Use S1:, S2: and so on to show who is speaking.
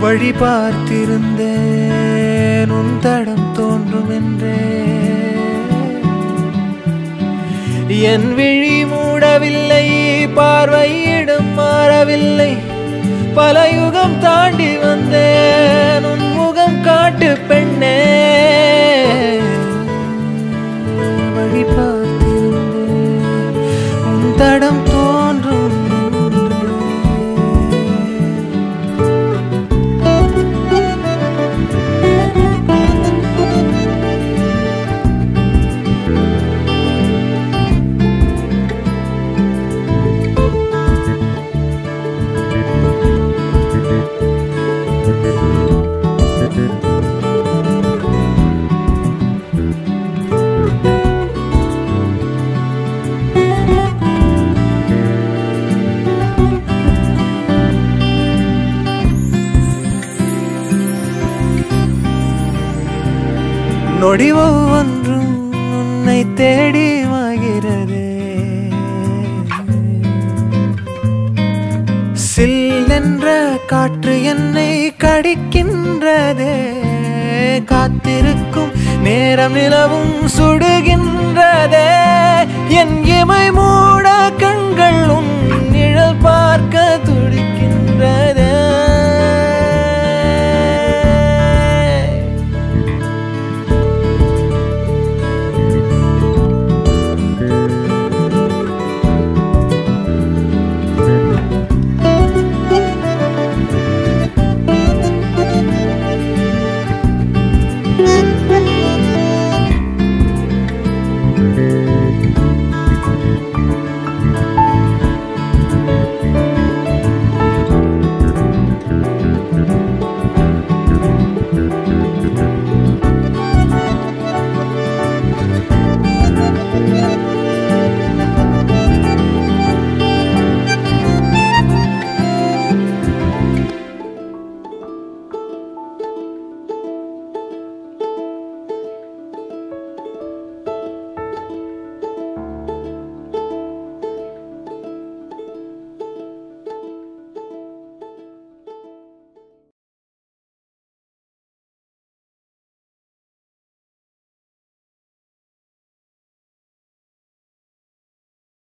S1: வழி பார்த்திருந்தேன் உன் தடம் தோன்றும் என்றே என் விழி மூடவில்லை பார்வையிடம் மாறவில்லை பல யுகம் தாண்டி வந்தேன் உன் முகம் காட்டு பெண்ணே வழி பார்த்திருந்தேன் உன் தடம் தோன்றும் என்றே. நொடி ஒவ்வொன்றும் உன்னை தேடி மாகிறதே சில்லென்ற காற்று என்னை கடிக்கின்றதே காத்திருக்கும் நேரம் நிலவும் சுடுகின்றதே என் இமை மூட கண்கள் உன் நிழல் பார்க்க